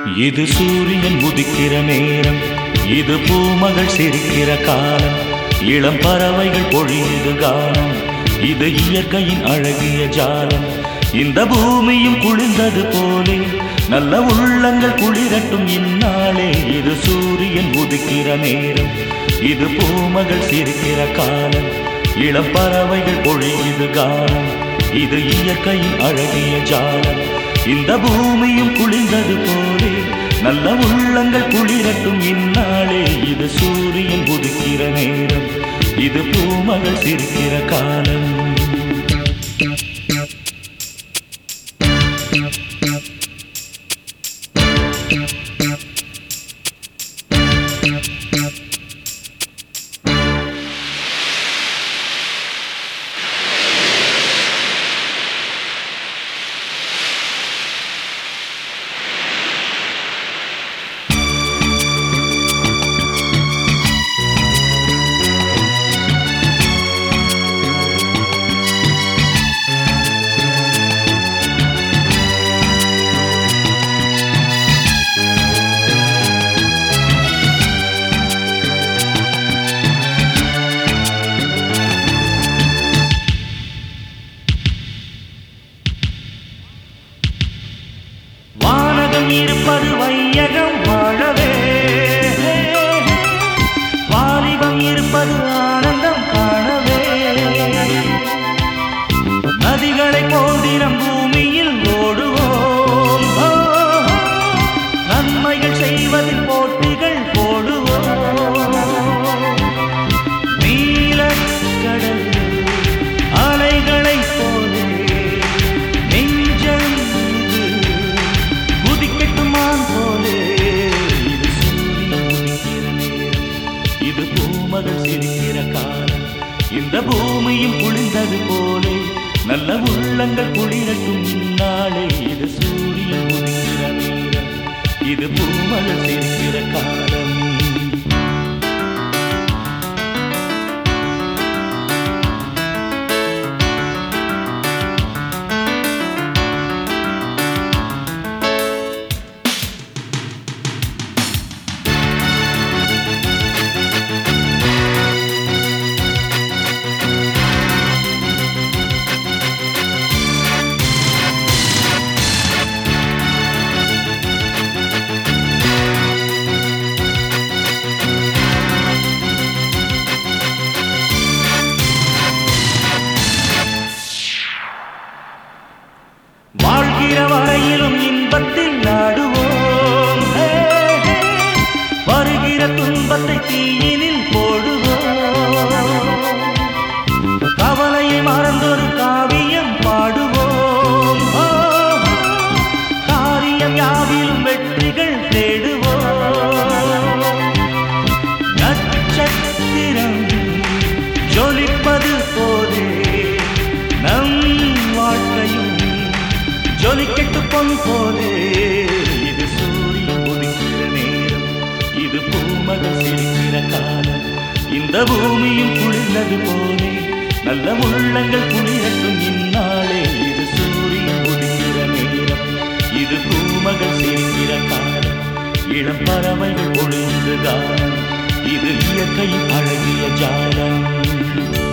இது சூரியன் உதிக்கிற நேரம் இது பூமகள் சிரிக்கிற காலம் இளம் பறவைகள் பொழியுது காலம் இது இயற்கையின் அழகிய ஜாலம் இந்த பூமியும் குளிர்ந்தது போலே நல்ல உள்ளங்கள் குளிரட்டும் இந்நாளே இது சூரியன் உதிக்கிற நேரம் இது பூமகள் சிரிக்கிற காலம் இளம் பறவைகள் பொழியுது காலம் இது இயற்கையின் அழகிய ஜாலம் இந்த பூமியும் குளிர்ந்தது போலே நல்ல உள்ளங்கள் குளிரட்டும் இந்நாளே இது சூரியன் உதிக்கிற நேரம் இது பூமகள் சிரிக்கிற காலம் வானகம் இருப்பது வையகம் வாழவே வாலிபம் இருப்பது ஆனந்தம் காணவே நதிகளை போதிரம் பூமியில் ஓடுவோம் ஓ, நன்மைகள் செய்வதில் போட்டிகள் போடுவோம் நீலக்கடல் அலைகளைப் போலே நெஞ்சம் இது குதிக்கட்டுமான் போலே இது சூரியன் உதிக்கிற நேரம். இது பூமகள் சிரிக்கிற காலம் இந்த பூமியும் குளிர்ந்தது போலே நல்ல உள்ளங்கள் குளிரட்டும் இந்நாளே இது சூரியன் உதிக்கிற நேரம் இது பூமகள் சிரிக்கிற காலம் வாழ்கிற வரையிலும் இன்பத்தில் நாடுவோம் ஹே, ஹே. வருகிற துன்பத்தை தீயினில் போடுவோம் கவலையை மறந்தொரு காவியம் பாடுவோம் ஓ, காரியம் யாவிலும் வெற்றிகள் தேடுவோம் நட்சத்திரம் ஜொலிப்பது போதே நம் வாழ்க்கையும் ஜொலிக்கட்டு பொன் போலே இது சூரியன் உதிக்கிற நேரம் இது பூமகள் சிரிக்கிற காலம் இந்த பூமியும் குளிர்ந்தது போலே நல்ல உள்ளங்கள் குளிரட்டும் இந்நாளே இது சூரியன் உதிக்கிற நேரம் இது பூமகள் சிரிக்கிற காலம் இளம் பறவைகள் பொழிந்து காலம் இது இயற்கையின் அழகிய ஜாலம்